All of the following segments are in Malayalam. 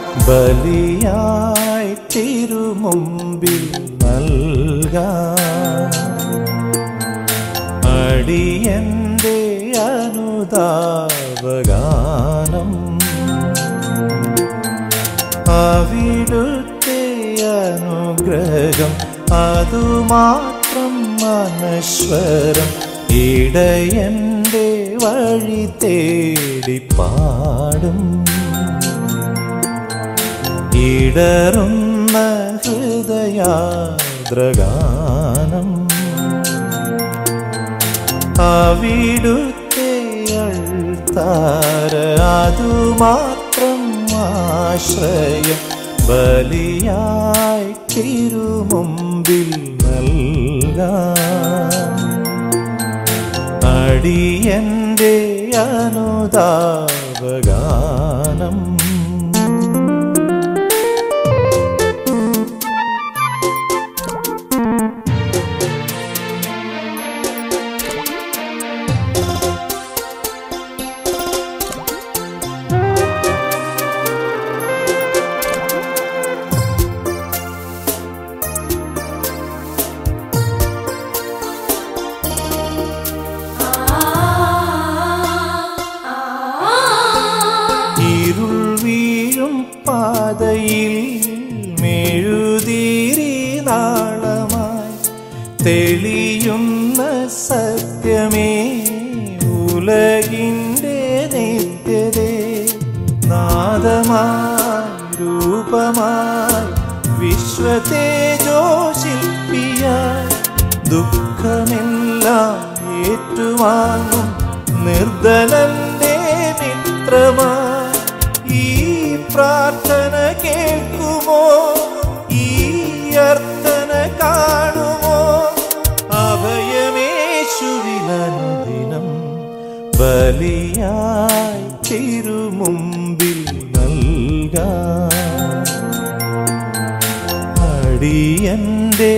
ബലിയായി തിരുമുമ്പിൽ നൽകാം അടിയന്റെ അനുതാപഗാനം അവിടുത്തെ അനുഗ്രഹം അതുമാത്രം അനശ്വരം ഇടയന്റെ വഴി തേടി പാടും ഇടറുന്ന ഹൃദയാദ്രഗാനം അവിടുത്തെ അൾത്താര അതുമാത്രം ആശ്രയം ബലിയായി തിരുമുമ്പിൽ നൽകാം അടിയന്റെ അനുതാപഗാനം ഇരുൾ വീഴും പാതയിൽ മെഴുതിരി നാളമായി തെളിയുന്ന സത്യമേ ഉലകിൻ്റെ നിത്യതേ നാദമായി രൂപമായി വിശ്വതേജോശില്പിയായി ദുഃഖമെല്ലാം ഏറ്റുവാങ്ങും നിർദ്ദലന്റെ മിത്രമായി ഈ പ്രാർത്ഥന കേൾക്കുമോ ഈ അർത്ഥന കാണുമോ അഭയമേശുവിനനുദിനം ബലിയായി തിരുമുമ്പിൽ നൽകാം അടിയന്റെ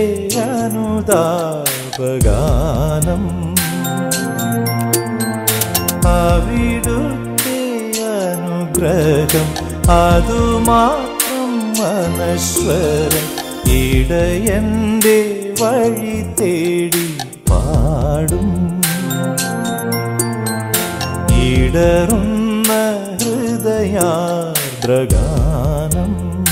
അനുതാപഗാനം അവിടുത്തെ അനുഗ്രഹം അതുമാത്രം മനശ്വരം ഇടയന്റെ വഴി തേടി പാടും ഇടറുന്ന ഹൃദയാദ്രഗാനം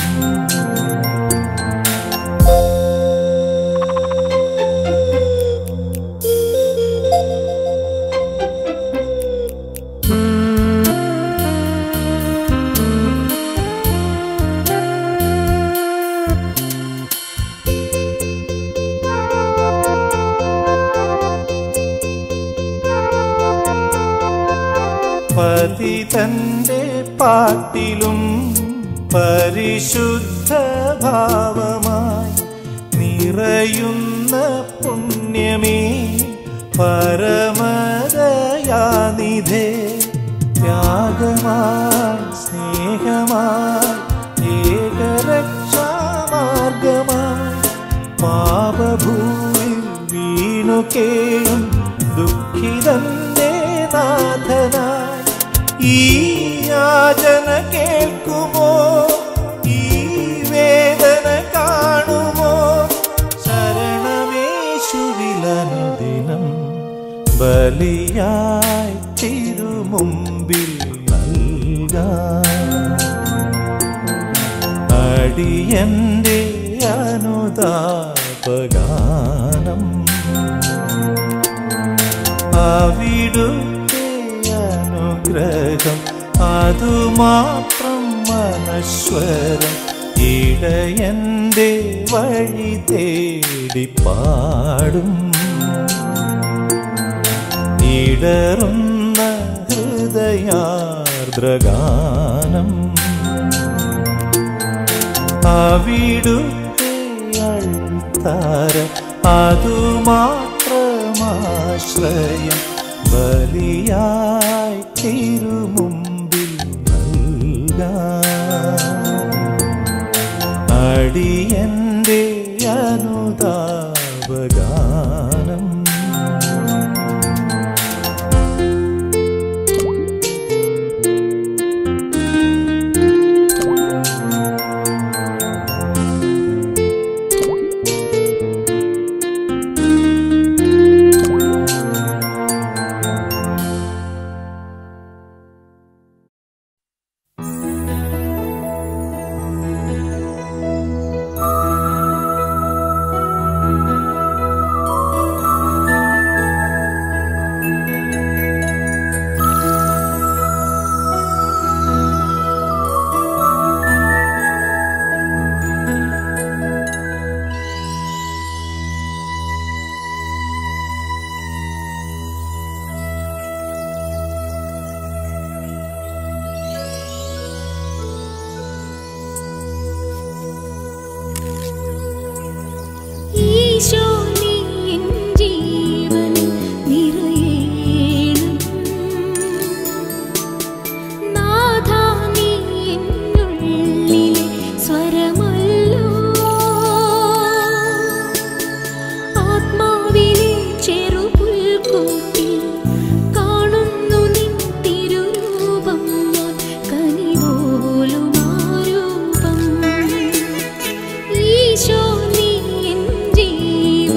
പതിതന്റെ പാട്ടിലും പരിശുദ്ധ ഭാവമായി നിറയുന്ന പുണ്യമേ പരമദയാനിധേ ത്യാഗമായി സ്നേഹമായി ഏകരക്ഷാമാർഗമായി പാപഭൂവിൽ വീണു കേഴും ദുഃഖിതന്റെ നാഥനായി ഈ യാചന കേൾക്കുമോ ഈ വേദന കാണുമോ ശരണമേശുവിലനുദിനം ബലിയായി തിരുമുമ്പിൽ നൽകാം അടിയന്റെ അനുതാപഗാനം അവിടുത്തെ അനുഗ്രഹം അതുമാത്രം മനശ്വരം ഇടയന്റെ വഴി തേടി പാടും ഇടറുന്ന ഹൃദയാർദ്രഗാനം അവിടുത്തെ അൾത്താര അതുമാത്രമാശ്രയം ബലിയായി തിരുമുമ്പിൽ നൽകാം അടിയന്റെ അനുതാപഗാനം ഈശോ നീ എൻ ജീവൻ നിറയേണം നാഥാ നീ എന്നുള്ളിലെ സ്വരമല്ലോ ആത്മാവിലെ ചെറുപുൽക്കൂട്ടിൽ കാണുന്നു നിൻ തിരുരൂപം ഞാൻ കനിപോലും ആരൂപം ഈശോ നീ എൻ ജീവൻ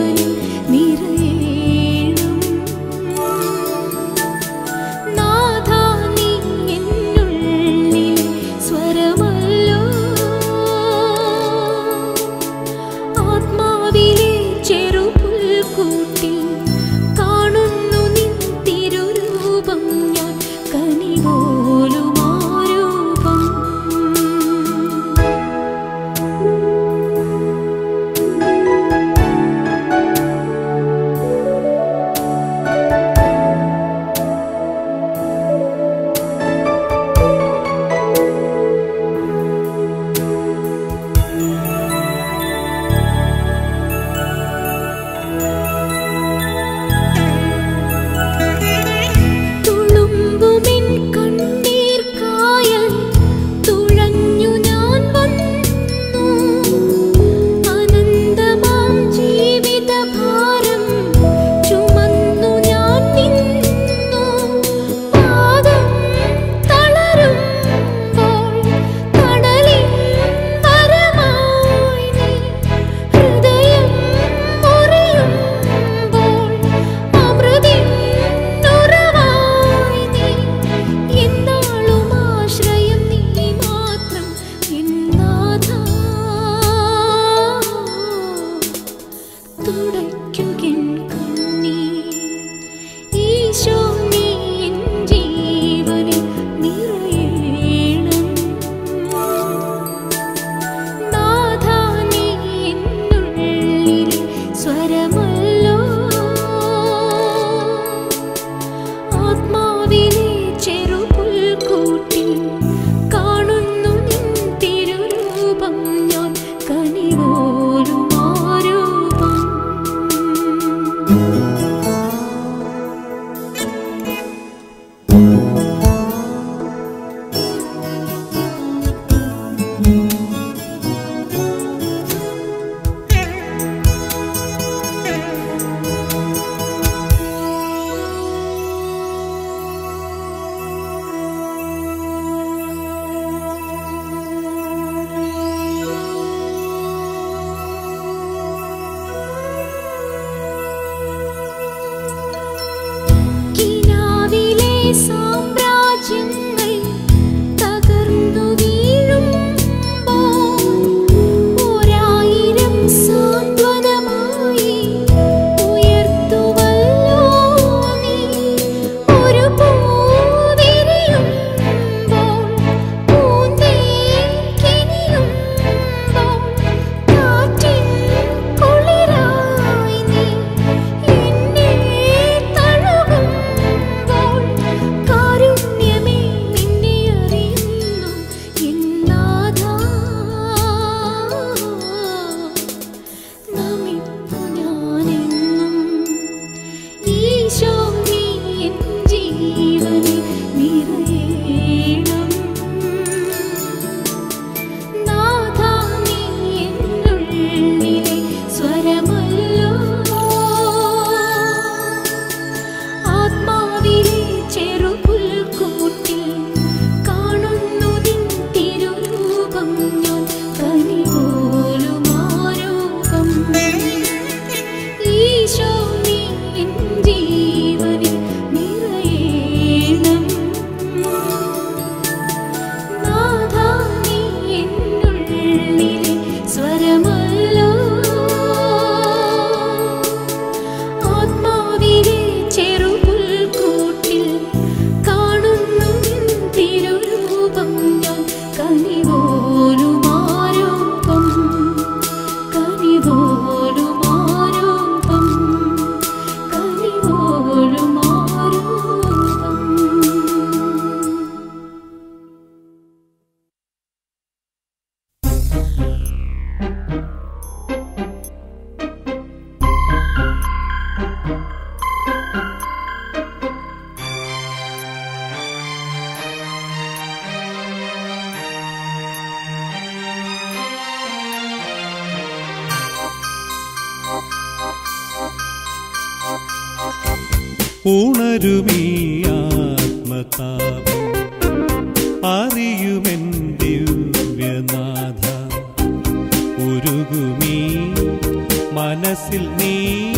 ഉണരുമീ ആത്മതാപം അറിയുമെൻ ദിവ്യനാഥ ഉരുകുമീ മനസ്സിൽ നീ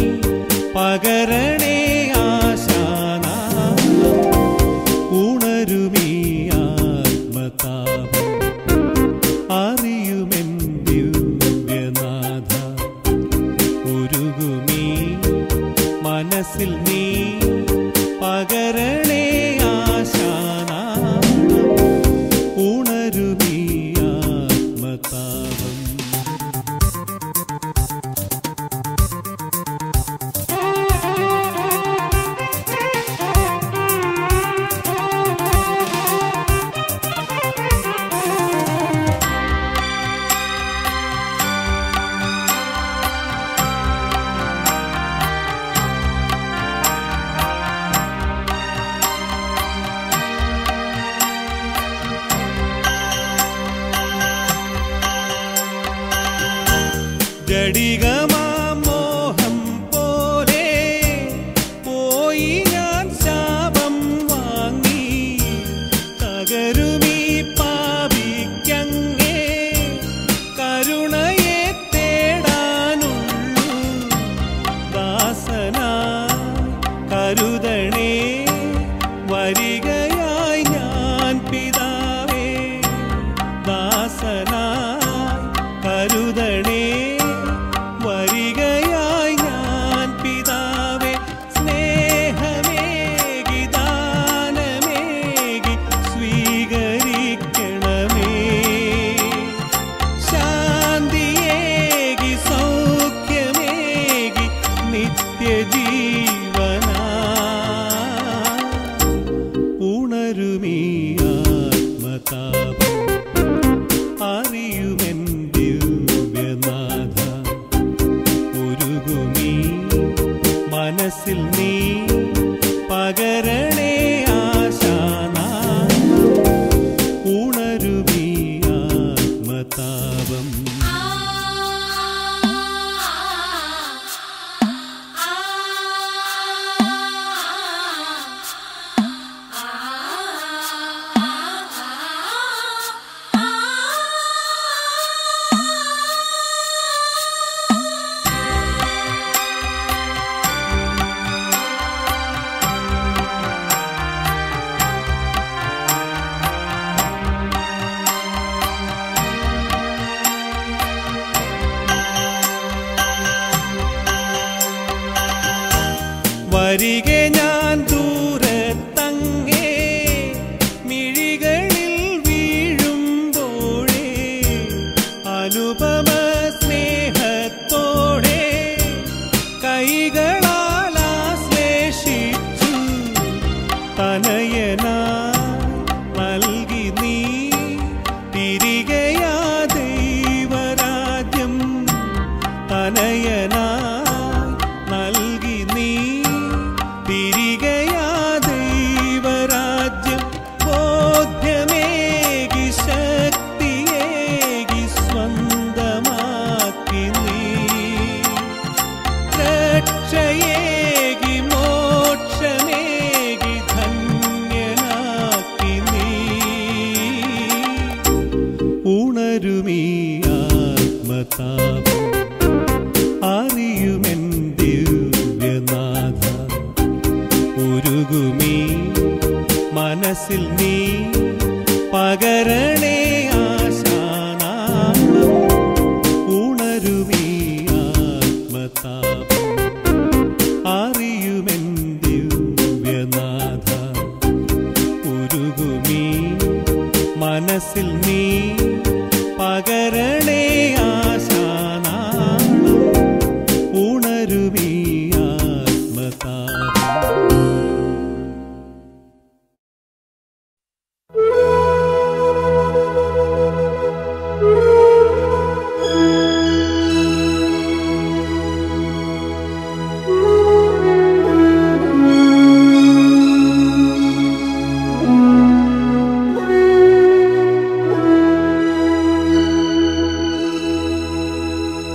പകരണേ ആശാനാഥ ഉണരുമീ ആത്മതാപം അറിയുമെൻ ദിവ്യനാഥ ഉരുകുമീ മനസ്സിൽ നീ പകരണേ ആശാനാഥ ഉണരുമീ ആത്മതാപം ജഡികമാം മോഹം പോലെ പോയി ഞാൻ ശാപം വാങ്ങി തകരുമീ പാപിക്കങ്ങേ കരുണയെ തേടാനുള്ളൂ ദാസനാ കരുതണേ വരികയായി ഞാൻ പിതാവേ ദാസനായി കരുതണേ വരികയായി ഞാൻ പിതാവേ സ്നേഹമേകി ദാനമേകി സ്വീകരിക്കണമേ ശാന്തിയേകി സൗഖ്യമേകി നിത്യജീവനാ ഉണരുമീ ആത്മതാപം അറിയുമെൻ ദിവ്യനാഥ ഉരുകുമീ മനസ്സിൽ നീ പകരണേ ആശാനാഥ ഉണരുമീ ആത്മതാപം വരികെ ഞാൻ ദൂരത്തങ്ങേ മിഴികളിൽ വീഴുമ്പോഴേ അനുപമ സ്നേഹത്തോടെ കൈകളാൽ ആശ്ലേഷിച്ചു തനയനാ നൽകി നീ തിരികെയാ ദൈവരാജ്യം തനയനാ നൽകി നീ തിരികെയാ ദൈവരാജ്യം ബോധ്യമേകി ശക്തിയേകി സ്വന്തമാക്കി നീ രക്ഷയേകി മോക്ഷമേകി ധന്യനാക്കി നീ ഉണരുമീ ആത്മതാപം അറിയുമെൻ ദിവ്യനാഥ ഉരുകുമീ മനസ്സിൽ നീ പകരണേ ആശാനാഥം ഉണരുമീ ആത്മതാപം അറിയുമെൻ ദിവ്യനാഥ ഉരുകുമീ മനസ്സിൽ നീ പകരണേ ആശാനാഥം ഉണരുമീ ആത്മതാപം ആ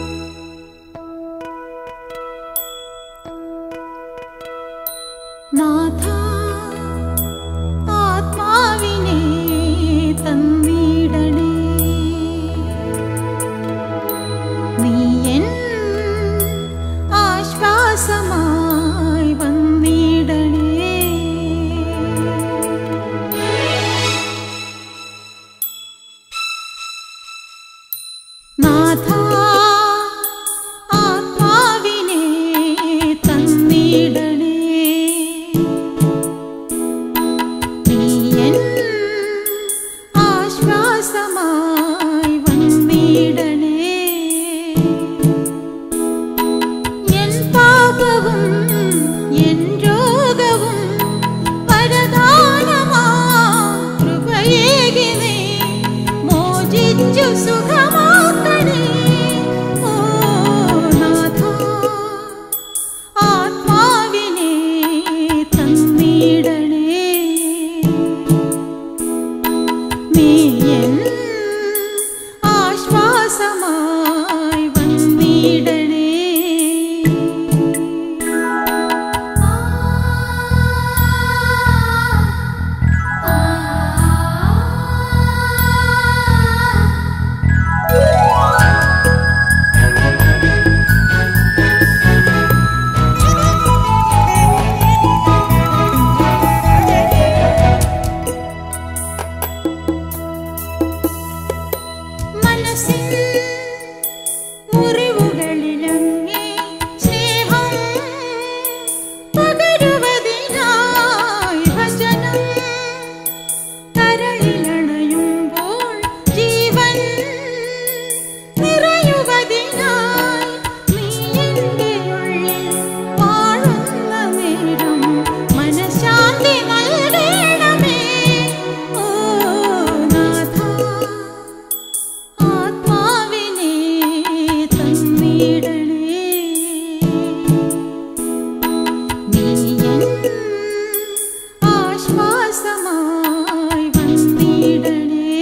നാഥ ആത്മാവിനെ തന്നിടണേ നീയൻ ആശ്വാസമായി വന്നിടണേ എൻ പാപവും എൻ രോഗവും പരദാനമാ കൃപയേകി നീ മോചിച്ചു സുഖമാക്കണേ ഓ നാഥ ആത്മാവിനെ തന്നിടണേ നീ എൻ ആശ്വാസമായി വന്നിടണേ മനസ്സിൻ മുറിവുകളിലങ്ങേ സ്നേഹം പകരുവതിനായി ഭജനം കരളിലണയുമ്പോൾ ജീവൻ നിറയുവതിനായി നീ എൻ്റെ ഉള്ളിൽ വാഴുന്ന നേരം മനഃശാന്തി നൽകണമേ ഓ നാഥ ആത്മാവിനെ തന്നിടണേ നീയൻ ആശ്വാസമായി വന്നിടണേ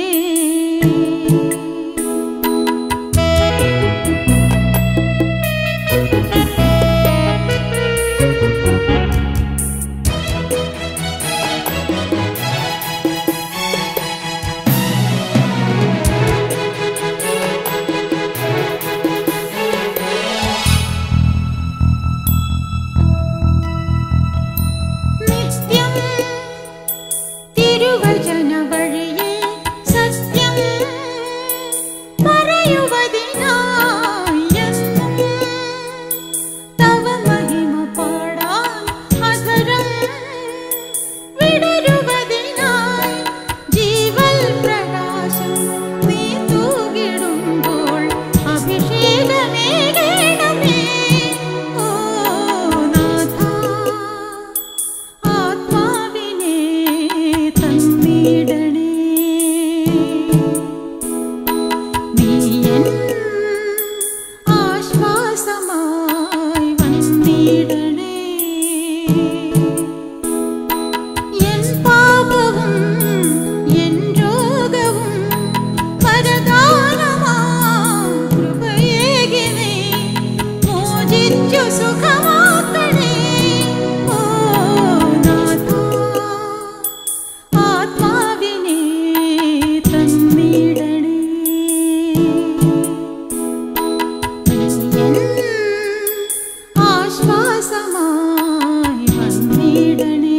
നിത്യം തിരുവചന വഴിയിൽ സത്യം പറയുവതിനായി എന്നും തവ മഹിമ പാടാൻ അധരം വിടരുവതിനായി ജീവൽ പ്രകാശം നീ തൂകിടുമ്പോൾ അഭിഷേകമേകണമേ ഓ നാഥ ആത്മാവിനെ തന്നിടണേ നീയൻ ആശ്വാസമായി വന്നിടണേ എൻ പാപവും എൻ രോഗവും പരദാനമാം കൃപയേകി നീ മോചിച്ചു സുഖമാക്കണേ ഓ നാഥ ആത്മാവിനെ തന്നിടണേ നീയൻ ആശ്വാസമായി വന്നിടണേ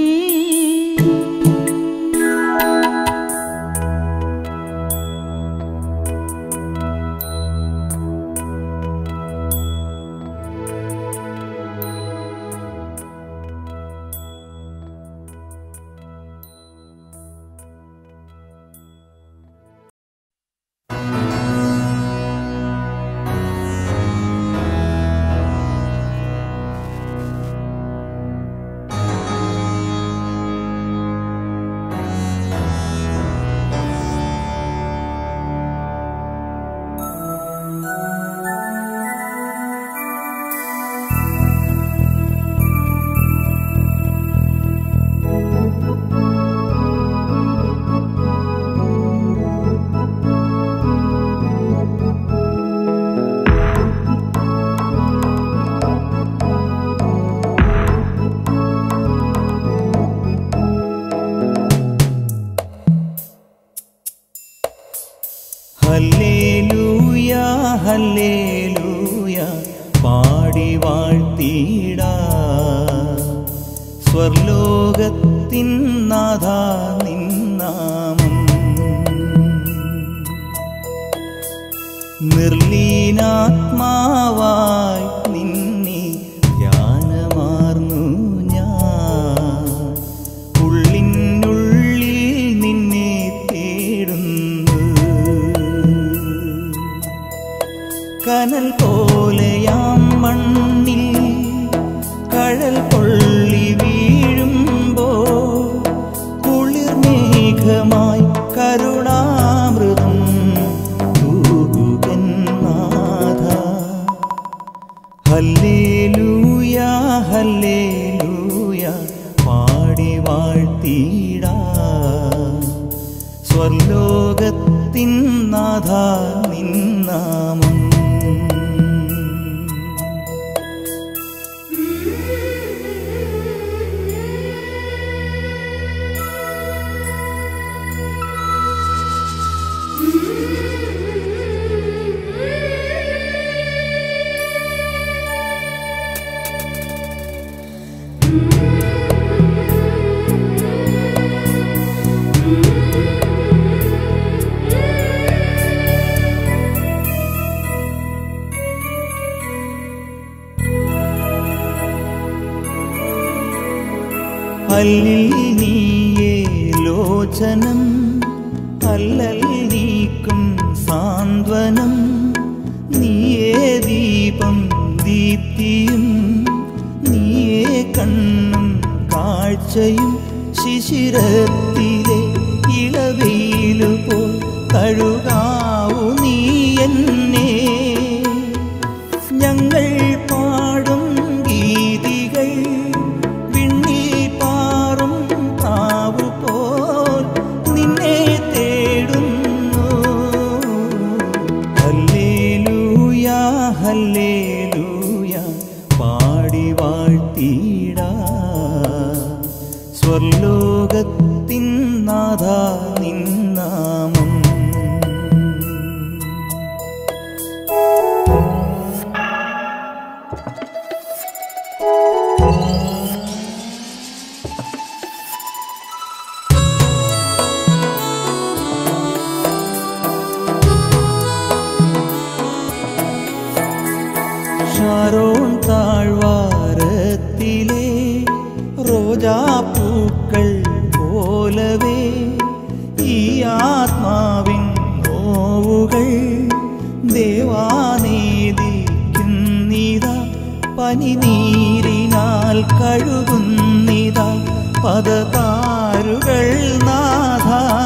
ഹല്ലേലൂയ ഹല്ലേലൂയ പാടി വാഴ്ത്തിടാ സ്വർലോകത്തിൻ നാഥ നിന്നാമം നിർലീനാത്മാവായി നിന്നെ ധ്യാനമാർന്നു ഞാൻ ഉള്ളിനുള്ളിൽ നിന്നെ തേടുന്നു കനൽ പോലെയാം മണ്ണിൽ കഴൽ കൊള്ളി വീഴുമ്പോ കുളിർമേഘമായി കരുണാമൃതം തൂകുകൻ നാഥ ഹല്ലേലൂയ ഹല്ലേലൂയ പാടി വാഴ്ത്തിടാ സ്വർലോകത്തിൻ നാഥ നിന്നാമം അല്ലിൽ നീയേ ലോചനം അല്ലൽ നീക്കും സാന്ത്വനം നീയേ ദീപം ദീപ്തിയും നീയേ കണ്ണും കാഴ്ചയും ശിശിരത്തിലെ ഇളവെയിലുപോ കഴുകാവു നീ എന്നെ ഞങ്ങൾ പാടും ഗീതികൾ വിണ്ണിൽ പാറും പ്രാവു പോൽ നിന്നെ തേടുന്നു ഹല്ലേലൂയ ഹല്ലേലൂയ പാടി വാഴ്ത്തിടാ സ്വർലോകത്തിൻ നാഥ നിന്നാമം ഷാരോൺ താഴ്വാരത്തിലെ റോജാപ്പൂക്കൾ പോലവേ ഈ ആത്മാവിൻ നോവുകൾ ദേവാനീതിക്കുന്നിത പനിനീരിനാൽ കഴുകുന്നിത പദതാരുകൾ നാഥ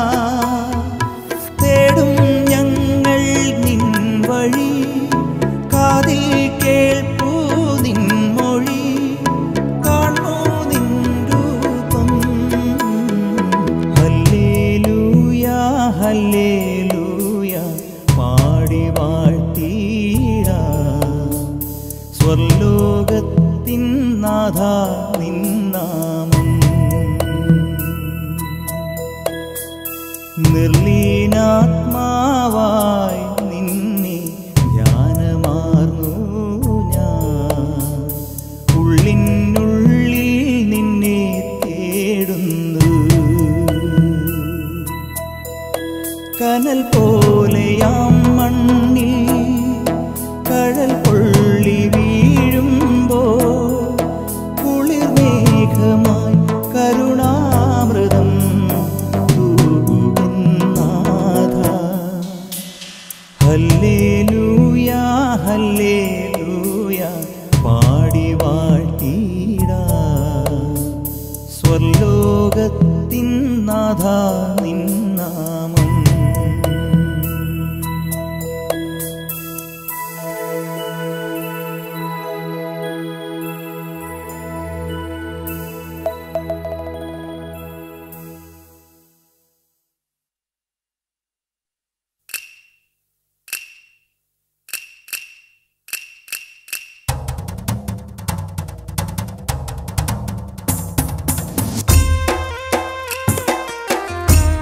തേടും ഞങ്ങൾ നിൻ വഴി കാതിൽ കേൾപ്പൂ നിൻ മൊഴി കാണൂ നിൻ രൂപം ഹല്ലേലൂയ ഹല്ലേലൂയ പാടി വാഴ്ത്തിടാ സ്വർലോകത്തിൻ നാഥ നിന്നാമം നിർലീനാത്മാവായി നിന്നെ ധ്യാനമാർന്നു ഞാൻ ഉള്ളിനുള്ളിൽ നിന്നെ തേടുന്നു കനൽ പോലെയാം മണ്ണിൽ കഴൽ കൊള്ളി വീഴുമ്പോ കുളിർമേഘമായി കരുണാമൃതം തൂകുകൻ നാഥ ഹല്ലേലൂയ ഹല്ലേലൂയ പാടി വാഴ്ത്തിടാ സ്വർലോകത്തിൻ നാഥ നിന്നാമം ും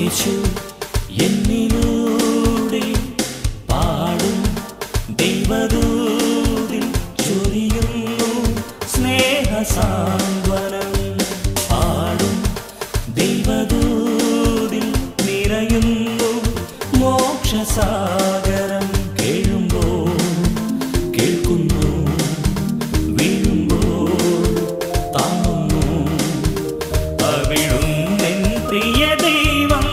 യേശു എന്നിലൂടെ പാടും ദൈവദൂതിൽ ചൊരിയുന്നു സ്നേഹസാന്ത്വനം പാടും ദൈവദൂതിൽ നിറയുന്നു മോക്ഷസാഗരം കേഴുമ്പോൾ കേൾക്കുന്നു വീഴുമ്പോൾ താങ്ങുന്നു അവിടുന്നെൻ പ്രിയ ദൈവം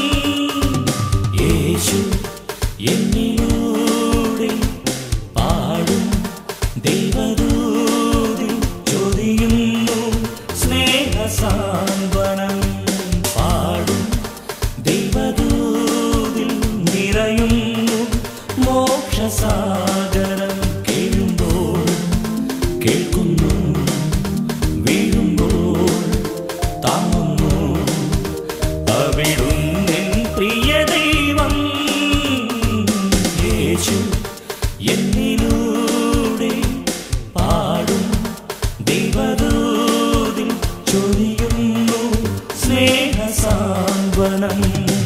യേശു എന്നിലൂടെ പാടും ദൈവദൂതിൽ ചൊരിയുന്നു സ്നേഹസാന്ത്വനം പാടും ദൈവദൂതിൽ നിറയുന്നു മോക്ഷസാഗരം കേഴുമ്പോൾ കേൾക്കുന്നു വീഴുമ്പോൾ താങ്ങുന്നു അവിടുന്നെൻ പ്രിയ ദൈവം യേശു എന്നിലൂടെ പാടും ദൈവദൂതിൽ ചൊരിയുന്നു സ്നേഹസാന്ത്വനം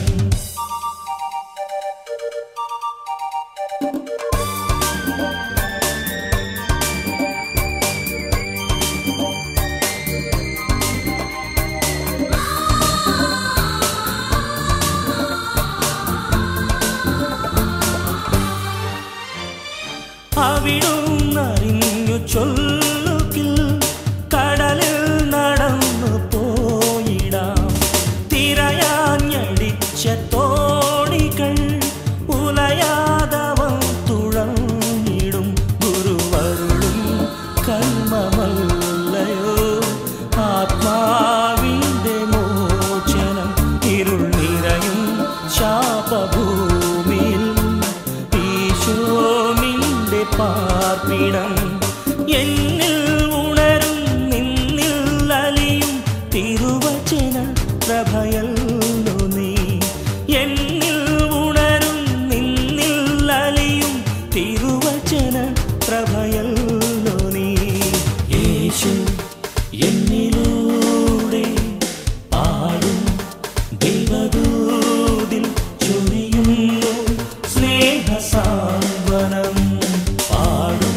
അവിടുന്നറിഞ്ഞു ചൊല്ലുകിൽ കടലിൽ നടന്നു പോയിടാം തിരയാഞ്ഞടിച്ച തോണികൾ ഉലയാതവൻ തുഴഞ്ഞിടും ഗുരുവരുളും കർമ്മമല്ലയോ ആത്മാവിൻ്റെ മോചനം ഇരുൾ നിറയും ശാപഭൂമിയിൽ ഈശോ നിന്റെ പാർപ്പിടം എന്നിൽ ഉണരും നിന്നിൽ അലിയും തിരുവചന പ്രഭയല്ലോ നീ എന്നിൽ ഉണരും നിന്നിൽ അലിയും തിരുവചന പ്രഭയല്ലോ നീ യേശു എന്നിലൂടെ പാടും ദൈവദൂതിൽ ചൊരിയുന്നു സ്നേഹസാന്ത്വനം പാടും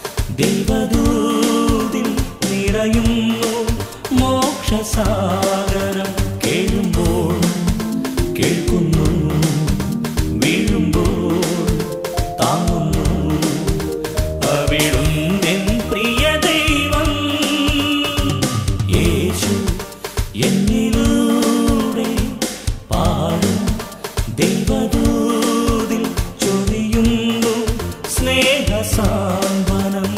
ദൈവദൂതിൽ നിറയുന്നു മോക്ഷസാഗരം കേഴുമ്പോൾ കേൾക്കുന്നു വീഴുമ്പോൾ താങ്ങുന്നു അവിടുന്നെൻ പ്രിയ ദൈവം യേശു എന്നിലൂടെ പാടും ദൈവദൂതിൽ ചൊരിയുന്നു സ്നേഹസാന്ത്വനം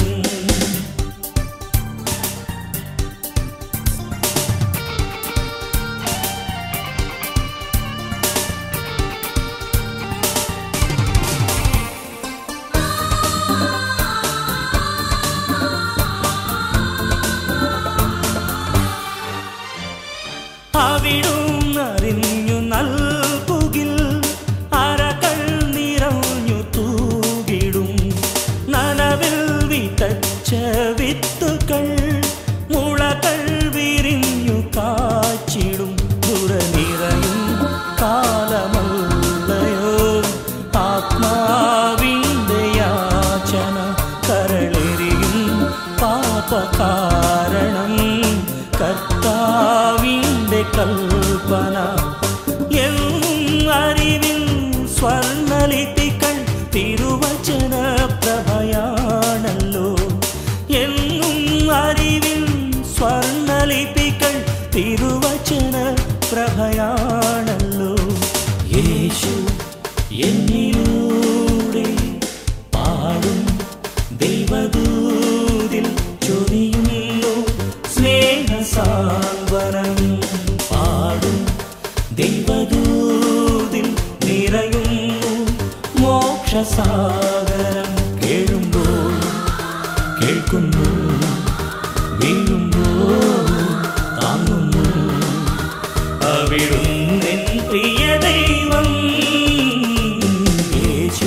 അവിടുന്നറിഞ്ഞു നൽകുകിൽ അരകൾ നിറഞ്ഞു തൂകിടും നനവിൽ വിതച്ച വിത്തുകൾ മുളകൾ വിരിഞ്ഞു കാച്ചിടും ദുരനിറയും കാലമല്ലയോ ആത്മാവിൻ്റെ യാചന കരളെറിയും പാപകാരണം കർത്താവിൻ്റെ കൽപ്പന എന്നും അറിവിൻ സ്വർണലിപികൾ തിരുവചന പ്രഭയാണല്ലോ എന്നും അറിവിൻ സ്വർണലിപികൾ തിരുവചന പ്രഭയാണല്ലോ യേശു എന്നിലൂടെ പാടും ദൈവദൂതിൽ ചൊരിയുന്നു സ്നേഹസാന്ത്വനം പാടും ദൈവദൂതിൽ നിറയുന്നു മോക്ഷസാഗരം കേഴുമ്പോൾ കേൾക്കുന്നു വീഴുമ്പോൾ താങ്ങുന്നു അവിടുന്നെൻ പ്രിയ ദൈവം യേശു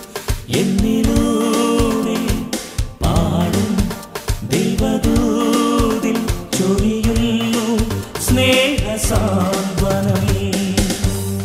എന്നിലൂടെ പാടും ദൈവദൂതിൽ ചൊരിയുന്നു സ്നേഹസാന്ത്വനം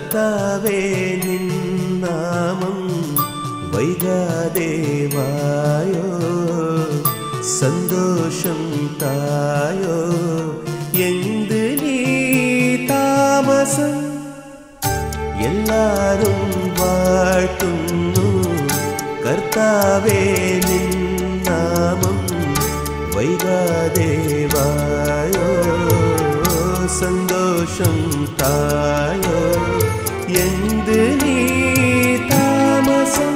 കർത്താവേ നിന്നാമം വൈകാദേവായോ സന്തോഷം തായോ എന്ത് നീ താമസം എല്ലാരും വാഴ്ത്തുന്നു കർത്താവേ നിന്നാമം വൈകാദേവായോ സന്തോഷം തായോ എന്ത് നീ താമസം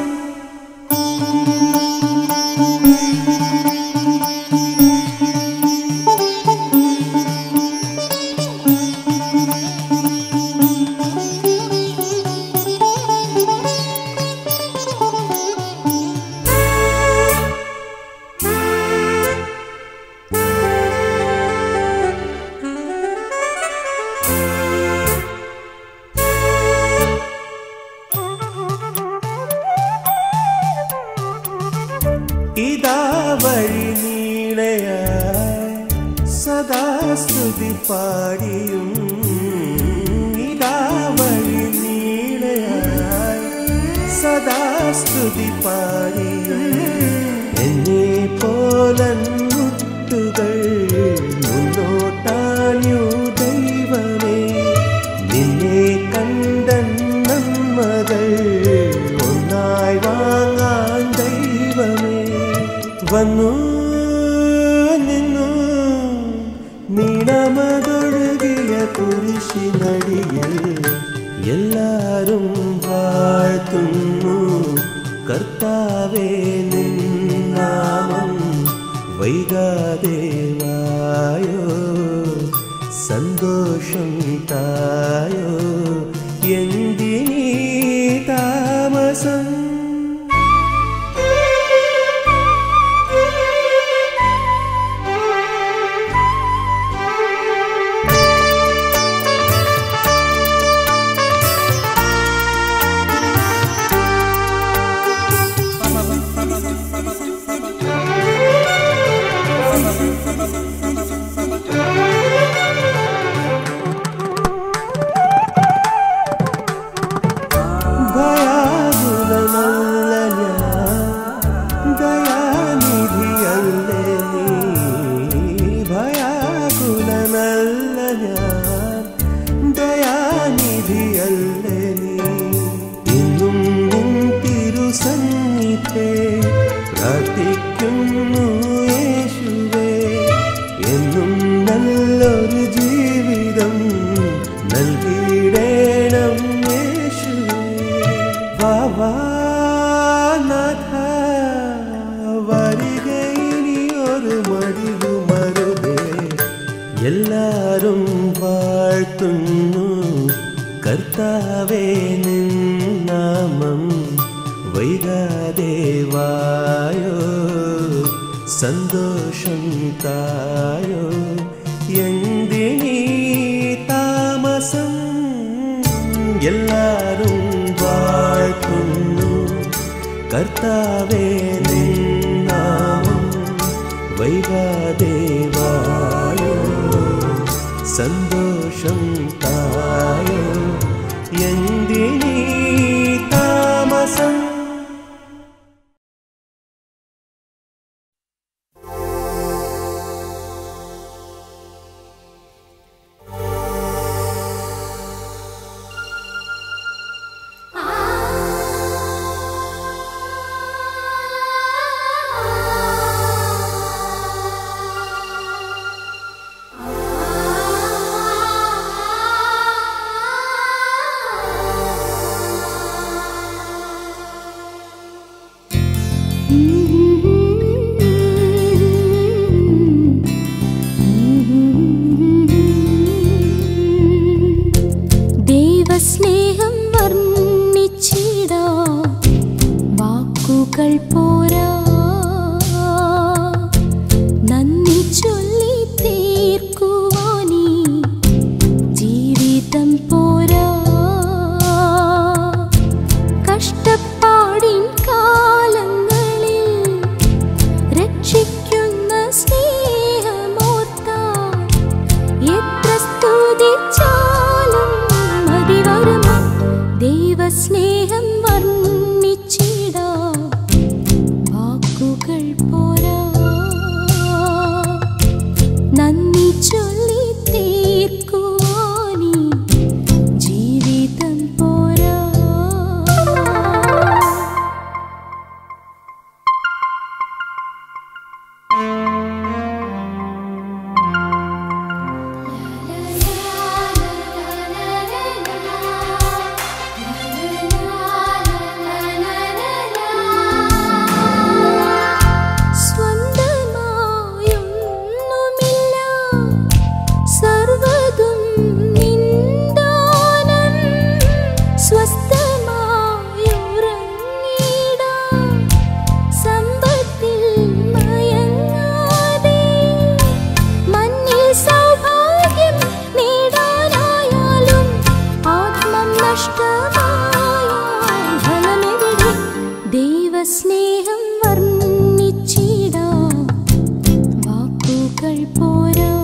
ഇതാ വഴി നീളയായി സദാ സ്തുതി പാടിയും ഇതാ വഴി നീളയായി സദാ സ്തുതി പാടിയും എന്നെ പോലൻ മുട്ടുകൾ മുന്നോട്ടാഞ്ഞു ദൈവമേ നിന്നെ കണ്ടൻ നന്മകൾ ഒന്നായി വാങ്ങാൻ ദൈവമേ വന്നു നിന്നു നീണമതൊഴുകിയ കുരിശിനടിയിൽ എല്ലാരും വാഴ്ത്തുന്നു കർത്താവേ നിന്നാമം വൈകാദേവായോ സന്തോഷം തായോ എന്തിനീ താമസം ഭയാകുലനല്ല ഞാൻ ദയാനിധിയല്ലേ നീ ഭയാകുലനല്ല ഞാൻ ദയാനിധിയല്ലേ നീ ഇന്നും നിൻ തിരുസന്നിധേ പ്രാർത്ഥിക്കുന്നു യേശുവേ എന്നും നല്ലൊരു ജീവിതം നൽകിയിടേണം യേശുവേ വാവാനാഥ വരികയിനി ഒരു മടിയുമരുതേ എല്ലാരും വാഴ്ത്തുന്നു കർത്താവേ നിന്നാമം വൈകാദേവായോ സന്തോഷം തായോ എന്തിനീ താമസം എല്ലാരും വാഴ്ത്തുന്നു കർത്താവേ നിന്നാമം വൈകാദേവായോ സന്തോഷം തായോ എന്തിനീ താമസം ആ നന്ദി ചൊല്ലി തീർക്കുവാനീ ജീവിതം പോരാ സ്വന്തമായൊന്നുമില്ല സർവതും നിന്ദാനം സ്വസ്ഥമായുറങ്ങിടാം സമ്പത്തിൽ മയങ്ങാതെ മഞ്ഞിൽ സൗഭാഗ്യം നേടാനായാലും ആത്മം നഷ്ടമായാൽ ഫലമെവിടെ ദൈവസ്നേഹം വർണ്ണിച്ചിടാം വാക്കുകൾ പോരാ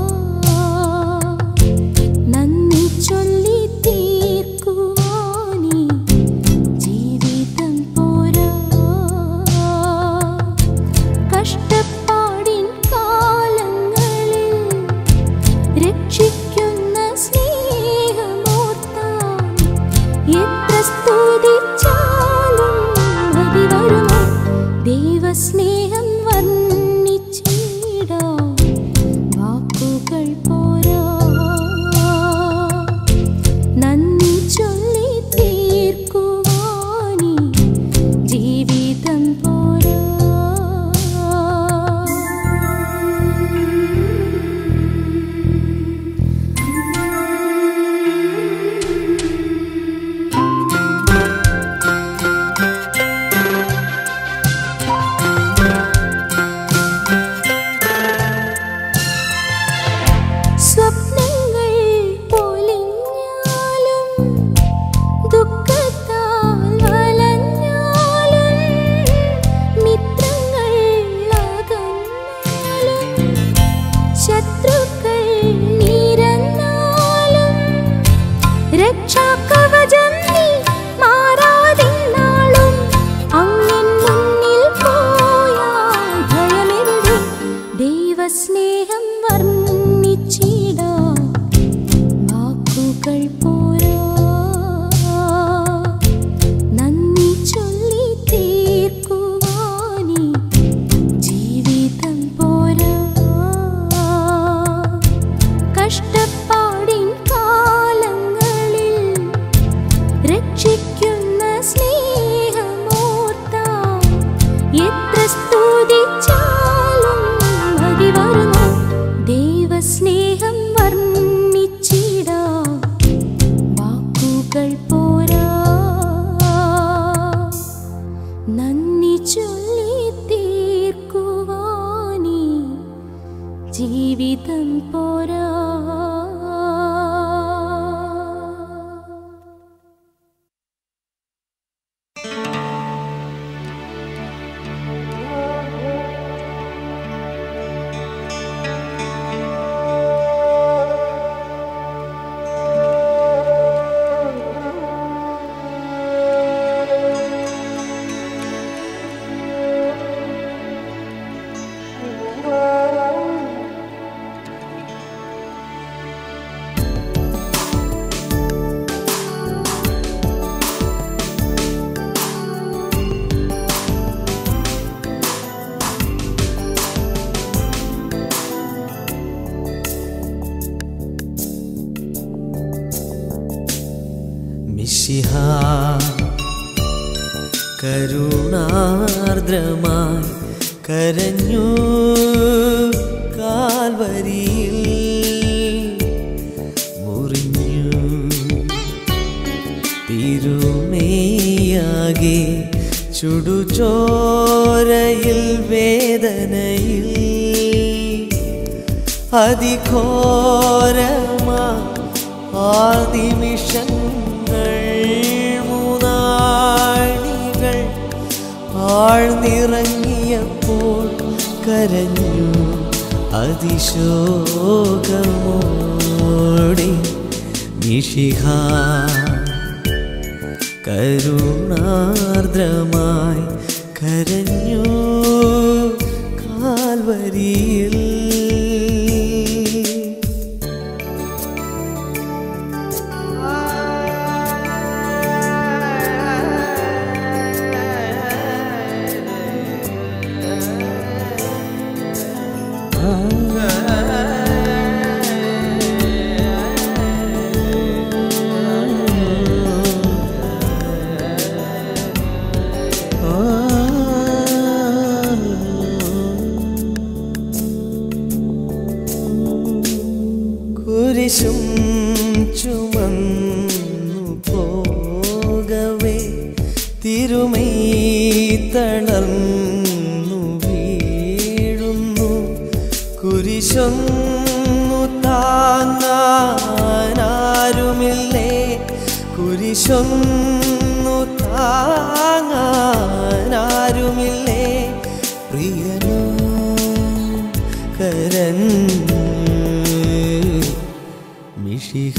നന്ദി ചൊല്ലി തീർക്കുവാനീ ജീവിതം പോരാ കഷ്ടപ്പാടിൻ കാലങ്ങളിൽ രക്ഷിക്കുന്ന സ്നേഹമോർത്താൻ എത്ര സ്തുതിച്ചാലും മതി വരുമോ ദൈവസ്നേഹം വർണ്ണിച്ചിടാം വാക്കുകൾ പോരാ നന്ദി ചൊല്ലി തീർക്കുവാനീ ജീവിതം പോരാ സ്വപ്നങ്ങൾ പൊലിഞ്ഞാലും ദുഃഖത്താൽ വലഞ്ഞാലും മിത്രങ്ങൾ അകന്നാലും ശത്രുക്കൾ നിരന്നാലും രക്ഷാകവചം നീ മാറാതിന്നാളും അങ്ങിൻ മുന്നിൽ പോയാൽ ഭയമെവിടെ ദൈവസ്നേഹം വർണ്ണിച്ചിടാം വാക്കുകൾ പോരാ നന്ദി ചൊല്ലി തീർക്കുവാനീ ജീവിതം പോരാ കഷ്ടപ്പാടിൻ കാലങ്ങളിൽ രക്ഷിക്കുന്ന സ്നേഹമോർത്താൻ എത്ര സ്തുതിച്ചാലും മതി വരുമോ ദൈവസ്നേഹം വർണ്ണിച്ചിടാം വാക്കുകൾ പോരാ നന്ദി ചൊല്ലി തീർക്കുവാനീ ജീവിതം പോരാ മിശിഹ കരുണാർദ്രമായി കരഞ്ഞു കാൽവരിയിൽ മുറിഞ്ഞു തിരുമേയാകെ ചുടുചോരയിൽ വേദനയിൽ അതിഘോരമാ ആ നിമിഷങ്ങൾ മൂന്നാണികൾ ആഴ്ന്നിറങ്ങിയപ്പോൾ കരഞ്ഞു അതിശോകമോടെ നിഷിഹ കരുണാർദ്രമായി കരഞ്ഞു കാൽവരിയിൽ കുരിശും ചുമന്നു പോകവേ തിരുമൈ തളർന്നു വീഴുന്നു കുരിശൊന്നു താങ്ങാനാരുമില്ലേ കുരിശൊന്നു താങ്ങാനാരുമില്ലേ പ്രിയനോ കരഞ്ഞു മിഷിഹ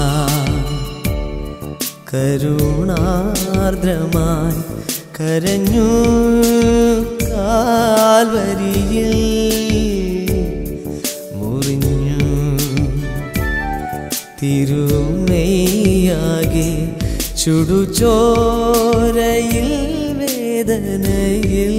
കരുണാർദ്രമായി കരഞ്ഞു കാൽവരിയിൽ മുറിഞ്ഞു തിരുമേയാകെ ചുടുചോരയിൽ വേദനയിൽ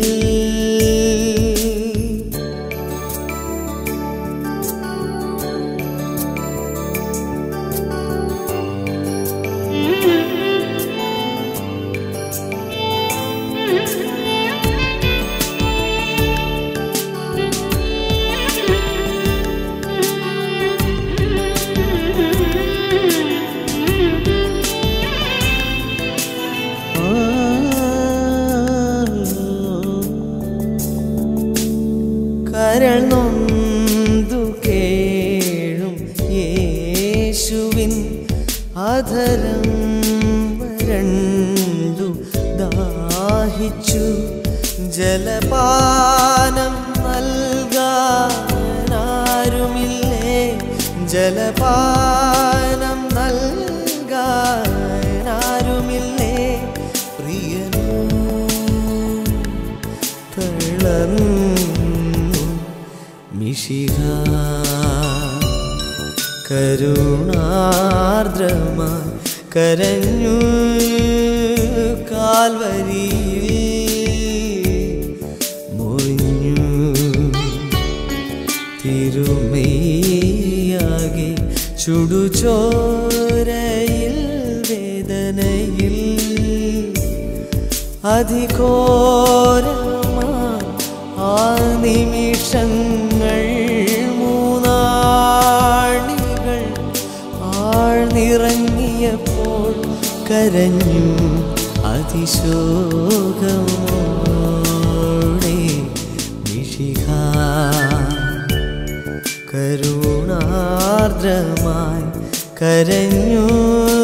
കരൾ നൊന്തു കേഴും യേശുവിൻ അധരം വരണ്ടു ദാഹിച്ചു ജലപാനം നൽകാനാരുമില്ലേ ജലപാനം നൽകാനാരുമില്ലേ പ്രിയനോ തളർന്നു മിഷിഹ കരുണാർദ്രമായി കരഞ്ഞു കാൽവരിയിൽ മുറിഞ്ഞു തിരുമേയാകെ ചുടുചോരയിൽ വേദനയിൽ അധികോരമായി ആ നിമിഷങ്ങൾ മൂന്നാണികൾ ആഴ്ന്നിറങ്ങിയപ്പോൾ കരഞ്ഞു അതിശോകമോടെ നിഷിഹ കരുണാർദ്രമായി കരഞ്ഞു